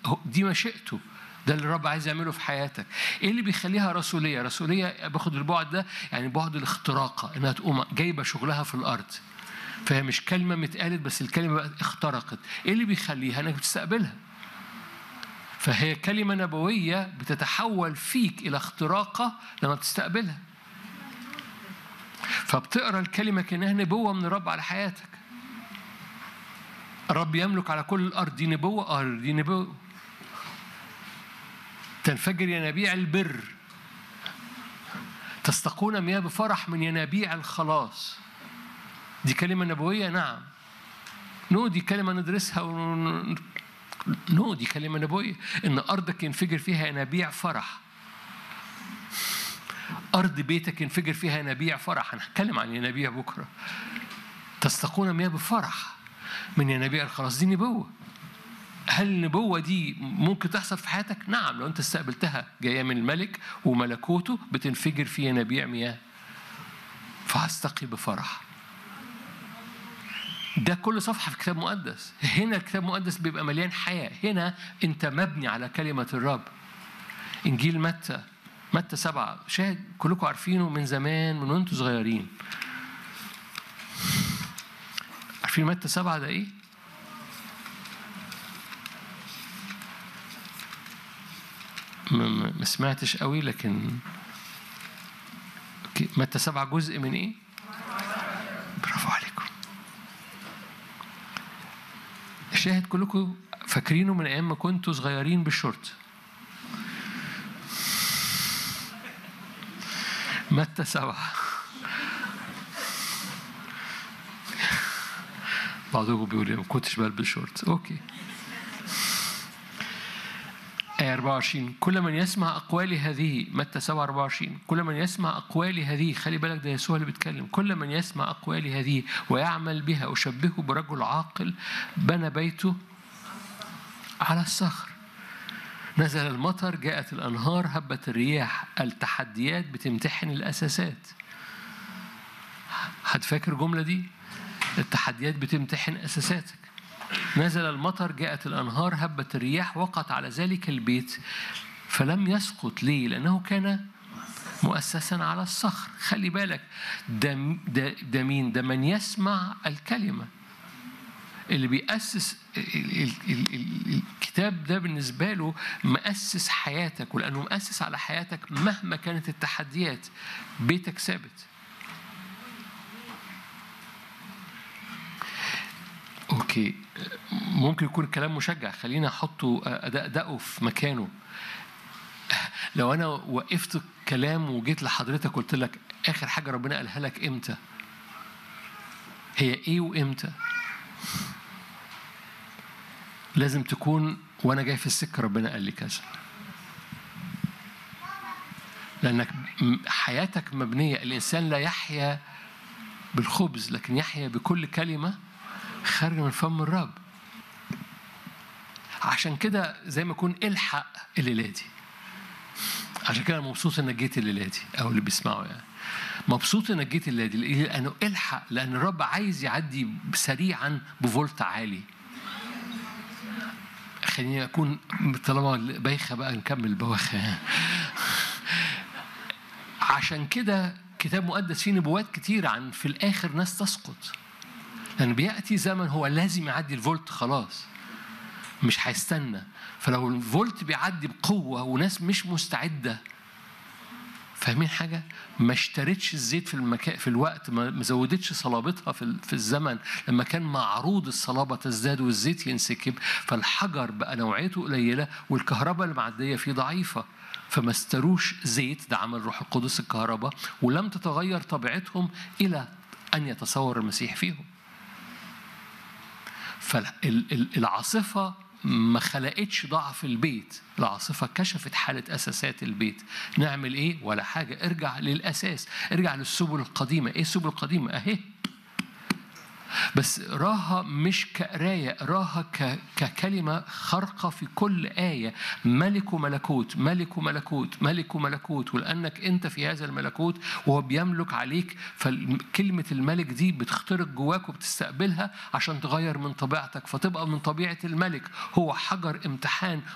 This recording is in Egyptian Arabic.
دي مشيئته ده اللي الرب عايز يعمله في حياتك ايه اللي بيخليها رسوليه رسوليه باخد البعد ده يعني بعد الاختراقه انها تقوم جايبه شغلها في الارض فهي مش كلمه متقالت بس الكلمه بقت اخترقت ايه اللي بيخليها انك بتستقبلها فهي كلمه نبويه بتتحول فيك الى اختراقه لما بتستقبلها فبتقرا الكلمه كانها نبوه من الرب على حياتك الرب يملك على كل الارض دي نبوه اه دي نبوه تنفجر ينابيع البر تستقون مياه بفرح من ينابيع الخلاص دي كلمة نبوية نعم نو دي كلمة ندرسها ون... نو دي كلمة نبوية إن أرضك ينفجر فيها ينابيع فرح أرض بيتك ينفجر فيها ينابيع فرح هنتكلم عن ينابيع بكرة تستقون مياه بفرح من ينابيع الخلاص دي نبوة هل النبوة دي ممكن تحصل في حياتك؟ نعم لو أنت استقبلتها جاية من الملك وملكوته بتنفجر في ينابيع مياه فهستقي بفرح ده كل صفحة في الكتاب المقدس هنا الكتاب المقدس بيبقى مليان حياة هنا أنت مبني على كلمة الرب إنجيل متى متى سبعة شاهد كلكم عارفينه من زمان من وانتوا صغيرين عارفين متى سبعة ده إيه؟ ما سمعتش قوي لكن متى سبعة جزء من إيه؟ برافو عليكم شاهد كلكم فاكرينه من ايام ما كنتوا صغيرين بالشورت متى سبعة بعضكم بيقول ما كنتش بلبس شورت اوكي آية 24 كل من يسمع أقوالي هذه متى 7 24 كل من يسمع أقوالي هذه خلي بالك ده يسوع اللي بيتكلم كل من يسمع أقوالي هذه ويعمل بها أشبهه برجل عاقل بنى بيته على الصخر نزل المطر جاءت الأنهار هبت الرياح التحديات بتمتحن الأساسات حد فاكر الجملة دي التحديات بتمتحن أساساتك نزل المطر جاءت الأنهار هبت الرياح وقعت على ذلك البيت فلم يسقط ليه لأنه كان مؤسسا على الصخر خلي بالك ده, ده, ده مين ده من يسمع الكلمة اللي بيأسس الكتاب ده بالنسبة له مؤسس حياتك ولأنه مؤسس على حياتك مهما كانت التحديات بيتك ثابت اوكي ممكن يكون الكلام مشجع خلينا احطه ادقه في مكانه لو انا وقفت كلام وجيت لحضرتك قلت لك اخر حاجه ربنا قالها لك امتى هي ايه وامتى لازم تكون وانا جاي في السكه ربنا قال لي كذا لانك حياتك مبنيه الانسان لا يحيا بالخبز لكن يحيا بكل كلمه خارجه من فم الرب عشان كده زي ما يكون الحق الليله دي عشان كده انا مبسوط انك جيت الليله دي او اللي بيسمعوا يعني مبسوط انك جيت الليله دي لانه الحق لان الرب عايز يعدي سريعا بفولت عالي خليني اكون طالما بايخه بقى نكمل بواخه عشان كده كتاب مقدس فيه نبوات كتير عن في الاخر ناس تسقط لأن بيأتي زمن هو لازم يعدي الفولت خلاص مش هيستنى فلو الفولت بيعدي بقوة وناس مش مستعدة فاهمين حاجة؟ ما اشترتش الزيت في المكان في الوقت ما زودتش صلابتها في في الزمن لما كان معروض الصلابة تزداد والزيت ينسكب فالحجر بقى نوعيته قليلة والكهرباء اللي معدية فيه ضعيفة فما استروش زيت ده عمل روح القدس الكهرباء ولم تتغير طبيعتهم إلى أن يتصور المسيح فيهم فالعاصفة ما خلقتش ضعف البيت العاصفة كشفت حالة أساسات البيت نعمل إيه ولا حاجة ارجع للأساس ارجع للسبل القديمة إيه السبل القديمة أهي بس راها مش كقراية راها ككلمة خارقة في كل آية ملك وملكوت ملك وملكوت ملك وملكوت ولأنك أنت في هذا الملكوت وهو بيملك عليك فكلمة الملك دي بتخترق جواك وبتستقبلها عشان تغير من طبيعتك فتبقى من طبيعة الملك هو حجر امتحان